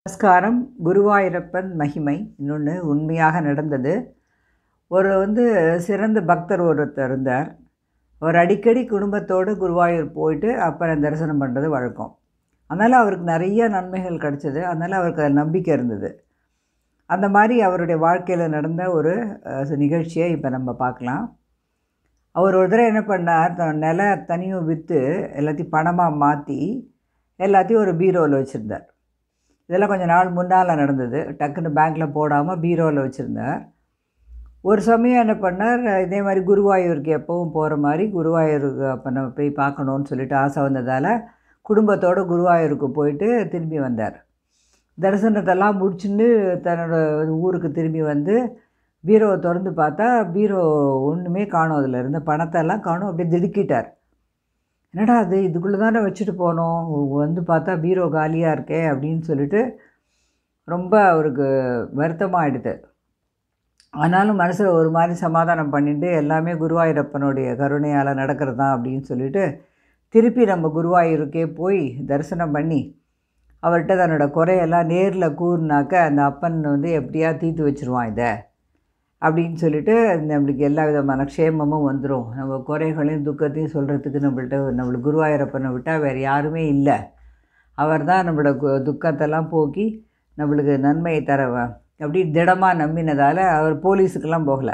நமஸ்காரம் குருவாயூரப்பன் மகிமை இன்னொன்று உண்மையாக நடந்தது ஒரு வந்து சிறந்த பக்தர் ஒருத்தர் இருந்தார் அவர் அடிக்கடி குடும்பத்தோடு குருவாயூர் போயிட்டு அப்புறம் தரிசனம் பண்ணுறது வழக்கம் அதனால் அவருக்கு நிறைய நன்மைகள் கிடச்சிது அதனால் அவருக்கு அதில் நம்பிக்கை இருந்தது அந்த மாதிரி அவருடைய வாழ்க்கையில் நடந்த ஒரு அஹ், நிகழ்ச்சியை இப்போ நம்ம பார்க்கலாம் அவர் ஒரு தடவை என்ன பண்ணார் தன் நில தனியும் விற்று எல்லாத்தையும் பணமாக மாற்றி எல்லாத்தையும் ஒரு பீரோவில் வச்சுருந்தார் இதெல்லாம் கொஞ்சம் நாள் முன்னால் நடந்தது டக்குன்னு பேங்க்கில் போடாமல் பீரோவில் வச்சுருந்தார் ஒரு சமயம் என்ன பண்ணார் இதே மாதிரி குருவாயூருக்கு எப்பவும் போகிற மாதிரி குருவாயூருக்கு அப்போ நம்ம போய் பார்க்கணுன்னு சொல்லிட்டு ஆசை வந்ததால் குடும்பத்தோடு குருவாயூருக்கு போயிட்டு திரும்பி வந்தார் தரிசனத்தெல்லாம் முடிச்சுட்டு தன்னோட ஊருக்கு திரும்பி வந்து பீரோவை திறந்து பார்த்தா பீரோ ஒன்றுமே காணும் அதில் இருந்த பணத்தெல்லாம் காணும் அப்படியே திடுக்கிட்டார் என்னடா அது இதுக்குள்ளே தானே வச்சுட்டு போனோம் வந்து பார்த்தா பீரோ காலியாக இருக்கே அப்படின்னு சொல்லிட்டு ரொம்ப அவருக்கு வருத்தமாகிடுது ஆனாலும் மனசில் ஒரு மாதிரி சமாதானம் பண்ணிட்டு எல்லாமே குருவாயூரப்பனுடைய கருணையால் நடக்கிறது தான் அப்படின்னு சொல்லிட்டு திருப்பி நம்ம குருவாயூருக்கே போய் தரிசனம் பண்ணி அவர்கிட்ட தன்னோட குறையெல்லாம் நேரில் கூறினாக்க அந்த அப்பன் வந்து எப்படியா தீர்த்து வச்சுருவான் இதை அப்படின்னு சொல்லிட்டு நம்மளுக்கு எல்லா விதமான க்ஷேமமும் வந்துடும் நம்ம குறைகளையும் துக்கத்தையும் சொல்கிறதுக்கு நம்மள்ட்ட நம்மளுக்கு குருவாயூரப்பனை விட்டால் வேறு யாருமே இல்லை அவர் தான் நம்மளோட கு- துக்கத்தெல்லாம் போக்கி நம்மளுக்கு நன்மையை தரவன் அப்படி திடமாக நம்பினதால் அவர் போலீஸுக்கெல்லாம் போகலை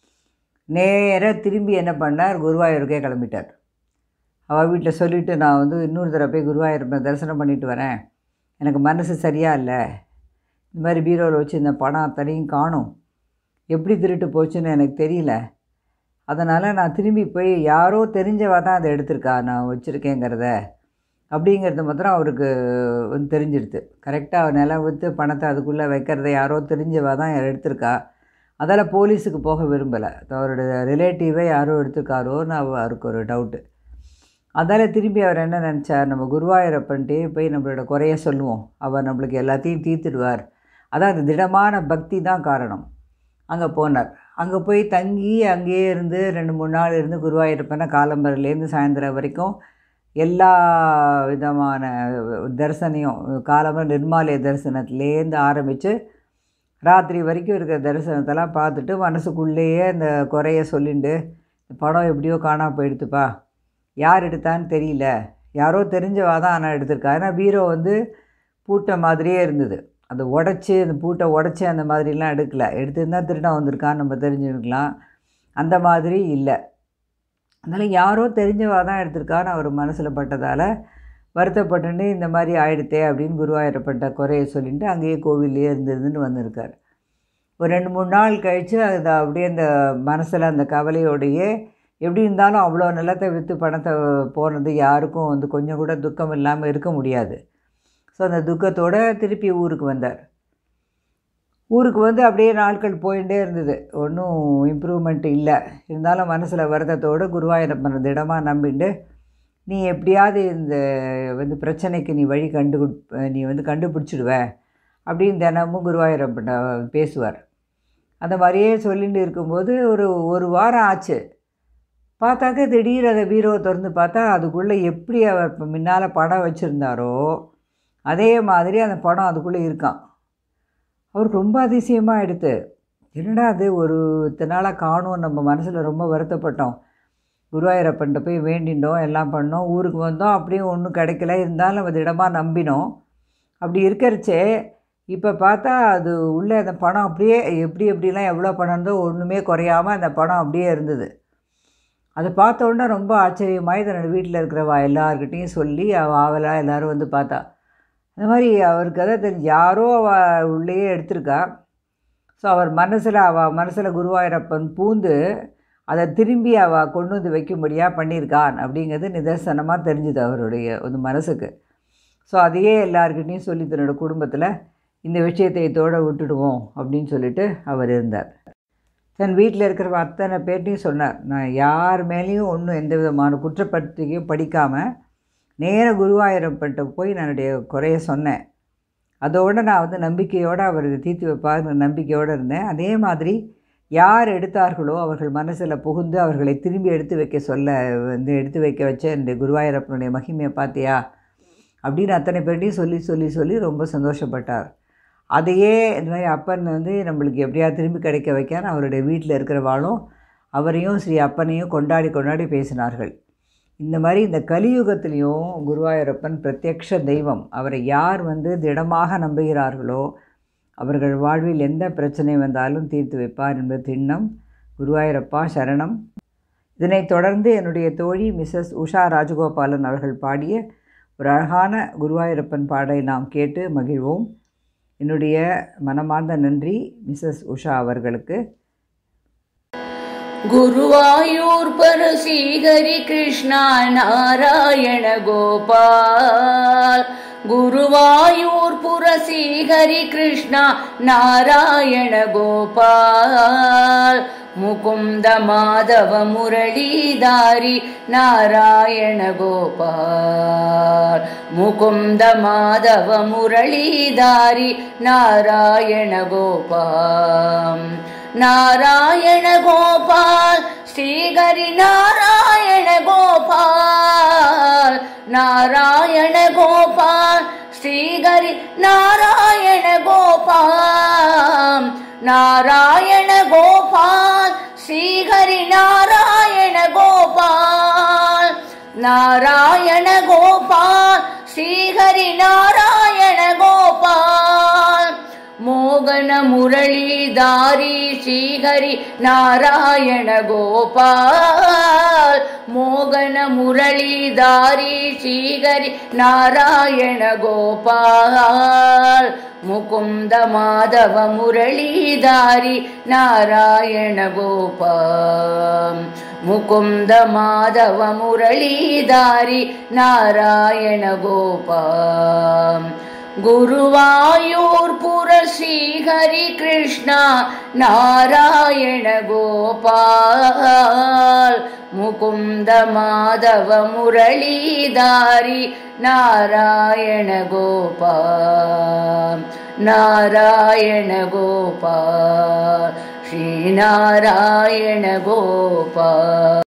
நேராக திரும்பி என்ன பண்ணார் குருவாயூருக்கே கிளம்பிட்டார் அவள் வீட்டில் சொல்லிவிட்டு நான் வந்து இன்னொரு தடவை போய் குருவாயூரப்பனை தரிசனம் பண்ணிட்டு வரேன் எனக்கு மனசு சரியா இல்லை இந்த மாதிரி பீரோவில் வச்சு இந்த பணம் அத்தனையும் காணும் எப்படி திருட்டு போச்சுன்னு எனக்கு தெரியல அதனால் நான் திரும்பி போய் யாரோ தெரிஞ்சவா தான் அதை எடுத்திருக்கா நான் வச்சுருக்கேங்கிறத அப்படிங்கிறது மாத்திரம் அவருக்கு வந்து தெரிஞ்சிடுது கரெக்டாக அவர் நிலம் விற்று பணத்தை அதுக்குள்ளே வைக்கிறத யாரோ தெரிஞ்சவா தான் எடுத்திருக்கா அதால் போலீஸுக்கு போக விரும்பலை அவரோட ரிலேட்டிவே யாரோ எடுத்திருக்காரோன்னு அவ- அவருக்கு ஒரு டவுட்டு அதால் திரும்பி அவர் என்ன நினச்சார் நம்ம குருவாயூரப்பன்ட்டே போய் நம்மளோட குறைய சொல்லுவோம் அவர் நம்மளுக்கு எல்லாத்தையும் தீர்த்துடுவார் அதான் அந்த திடமான பக்தி தான் காரணம் அங்கே போனார் அங்கே போய் தங்கி அங்கேயே இருந்து ரெண்டு மூணு நாள் இருந்து குருவாயூரப்பனை காலம்பரிலேருந்து சாயந்தரம் வரைக்கும் எல்லா விதமான தரிசனையும் காலம்பரம் நிர்மாலய தரிசனத்துலேருந்து ஆரம்பித்து ராத்திரி வரைக்கும் இருக்கிற தரிசனத்தெல்லாம் பார்த்துட்டு மனசுக்குள்ளேயே அந்த குறைய சொல்லிண்டு படம் எப்படியோ காணாம போயிடுத்துப்பா யார் எடுத்தான்னு தெரியல யாரோ தெரிஞ்சவா தான் ஆனால் எடுத்திருக்கா ஏன்னா பீரோ வந்து பூட்டை மாதிரியே இருந்தது அதை உடச்சி அந்த பூட்டை உடச்சி அந்த மாதிரிலாம் எடுக்கல எடுத்திருந்தா திருடன் வந்திருக்கான்னு நம்ம தெரிஞ்சுக்கலாம் அந்த மாதிரி இல்லை அதனால் யாரோ தெரிஞ்சவா தான் எடுத்திருக்கான்னு அவர் மனசில் பட்டதால் வருத்தப்பட்டுட்டு இந்த மாதிரி ஆயிடுத்தே அப்படின்னு குருவாயூரப்பட்ட குறைய சொல்லிட்டு அங்கேயே கோவில்லையே இருந்திருந்துன்னு வந்திருக்கார் ஒரு ரெண்டு மூணு நாள் கழித்து அது அப்படியே அந்த மனசில் அந்த கவலையோடையே எப்படி இருந்தாலும் அவ்வளோ நிலத்தை விற்று பணத்தை போனது யாருக்கும் வந்து கொஞ்சம் கூட துக்கம் இல்லாமல் இருக்க முடியாது ஸோ அந்த துக்கத்தோட திருப்பி ஊருக்கு வந்தார் ஊருக்கு வந்து அப்படியே நாட்கள் போயிட்டே இருந்தது ஒன்றும் இம்ப்ரூவ்மெண்ட் இல்லை இருந்தாலும் மனசில் வருத்தத்தோடு குருவாயூரப்பனை திடமாக நம்பிண்டு நீ எப்படியாவது இந்த வந்து பிரச்சனைக்கு நீ வழி கண்டு நீ வந்து கண்டுபிடிச்சிடுவ அப்படின்னு தினமும் குருவாயூரப்பனை பேசுவார் அந்த மாதிரியே சொல்லிட்டு இருக்கும்போது ஒரு ஒரு வாரம் ஆச்சு பார்த்தாக்க திடீர் அதை பீரோவை திறந்து பார்த்தா அதுக்குள்ளே எப்படி அவர் இப்போ முன்னால் படம் வச்சுருந்தாரோ அதே மாதிரி அந்த படம் அதுக்குள்ளே இருக்கான் அவருக்கு ரொம்ப அதிசயமாக எடுத்து என்னடா அது ஒரு இத்தனை நாளாக காணும் நம்ம மனசில் ரொம்ப வருத்தப்பட்டோம் குருவாயூரப்பன்ட்ட போய் வேண்டிண்டோம் எல்லாம் பண்ணோம் ஊருக்கு வந்தோம் அப்படியும் ஒன்றும் கிடைக்கல இருந்தாலும் நம்ம திடமாக நம்பினோம் அப்படி இருக்கிறச்சே இப்போ பார்த்தா அது உள்ளே அந்த பணம் அப்படியே எப்படி எப்படிலாம் எவ்வளோ பணம் இருந்தோ ஒன்றுமே குறையாமல் அந்த பணம் அப்படியே இருந்தது அதை பார்த்த உடனே ரொம்ப ஆச்சரியமாய் தன்னோட வீட்டில் இருக்கிறவா எல்லார்கிட்டேயும் சொல்லி அவ ஆவலாக எல்லோரும் வந்து பார்த்தா அந்த மாதிரி அவருக்கு அதான் தெரிஞ்சு யாரோ அவ உள்ளேயே எடுத்திருக்கா ஸோ அவர் மனசில் அவள் மனசில் குருவாயூரப்பன் பூந்து அதை திரும்பி அவள் கொண்டு வந்து வைக்கும்படியாக பண்ணியிருக்கான் அப்படிங்கிறது நிதர்சனமாக தெரிஞ்சுது அவருடைய ஒரு மனசுக்கு ஸோ அதையே எல்லார்கிட்டேயும் சொல்லி தன்னோட குடும்பத்தில் இந்த விஷயத்தை இதோட விட்டுடுவோம் அப்படின்னு சொல்லிட்டு அவர் இருந்தார் தன் வீட்டில் இருக்கிற அத்தனை பேர்ட்டையும் சொன்னார் நான் யார் மேலேயும் ஒன்றும் எந்த விதமான குற்றப்பத்திரிக்கையும் படிக்காமல் நேர குருவாயூரப்பன்ட்ட போய் என்னுடைய குறைய சொன்னேன் அதோடு நான் வந்து நம்பிக்கையோடு அவர் இதை தீர்த்து வைப்பார்னு நம்பிக்கையோடு இருந்தேன் அதே மாதிரி யார் எடுத்தார்களோ அவர்கள் மனசில் புகுந்து அவர்களை திரும்பி எடுத்து வைக்க சொல்ல வந்து எடுத்து வைக்க வச்ச இந்த குருவாயூரப்பனுடைய மகிமையை பார்த்தியா அப்படின்னு அத்தனை பேர்ட்டையும் சொல்லி சொல்லி சொல்லி ரொம்ப சந்தோஷப்பட்டார் அதையே இந்த மாதிரி அப்பன் வந்து நம்மளுக்கு எப்படியா திரும்பி கிடைக்க வைக்கான்னு அவருடைய வீட்டில் இருக்கிறவாளும் அவரையும் ஸ்ரீ அப்பனையும் கொண்டாடி கொண்டாடி பேசினார்கள் இந்த மாதிரி இந்த கலியுகத்திலையும் குருவாயூரப்பன் பிரத்யக்ஷ தெய்வம் அவரை யார் வந்து திடமாக நம்புகிறார்களோ அவர்கள் வாழ்வில் எந்த பிரச்சனை வந்தாலும் தீர்த்து வைப்பார் என்பது திண்ணம் குருவாயூரப்பா சரணம் இதனைத் தொடர்ந்து என்னுடைய தோழி மிஸ்ஸஸ் உஷா ராஜகோபாலன் அவர்கள் பாடிய ஒரு அழகான குருவாயூரப்பன் பாடலை நாம் கேட்டு மகிழ்வோம் என்னுடைய மனமார்ந்த நன்றி மிஸ்ஸஸ் உஷா அவர்களுக்கு குருவாயூர் பரசீகரி கிருஷ்ணா நாராயண கோபால் குருவாயூர் புரசீகரி கிருஷ்ணா நாராயண கோபால் முகுந்த மாதவ முரளிதாரி நாராயண கோபால் முகுந்த மாதவ முரளிதாரி நாராயண கோபால் நாராயண கோபால் ஸ்ரீகரி நாராயண கோபால் நாராயண கோபால் ஸ்ரீகரி நாராயண கோபால் நாராயண கோபால் ஸ்ரீஹரி நாராயண கோபால் நாராயண கோபால் ஸ்ரீஹரி நாராயண கோபால் மோகன முரளிதாரி ஸ்ரீஹரி நாராயண கோபால் மோகன முரளிதாரி ஸ்ரீஹரி நாராயண கோபால் முகுந்த மாதவ முரளிதாரி நாராயண கோபால் முகுந்த மாதவ முரளிதாரி நாராயண கோபால் குருவாயூர் புர ஸ்ரீஹரி கிருஷ்ணா நாராயண கோபால் முகுந்த மாதவ முரளிதாரி நாராயண கோபால் நாராயண கோபால் ஸ்ரீ நாராயண கோபால்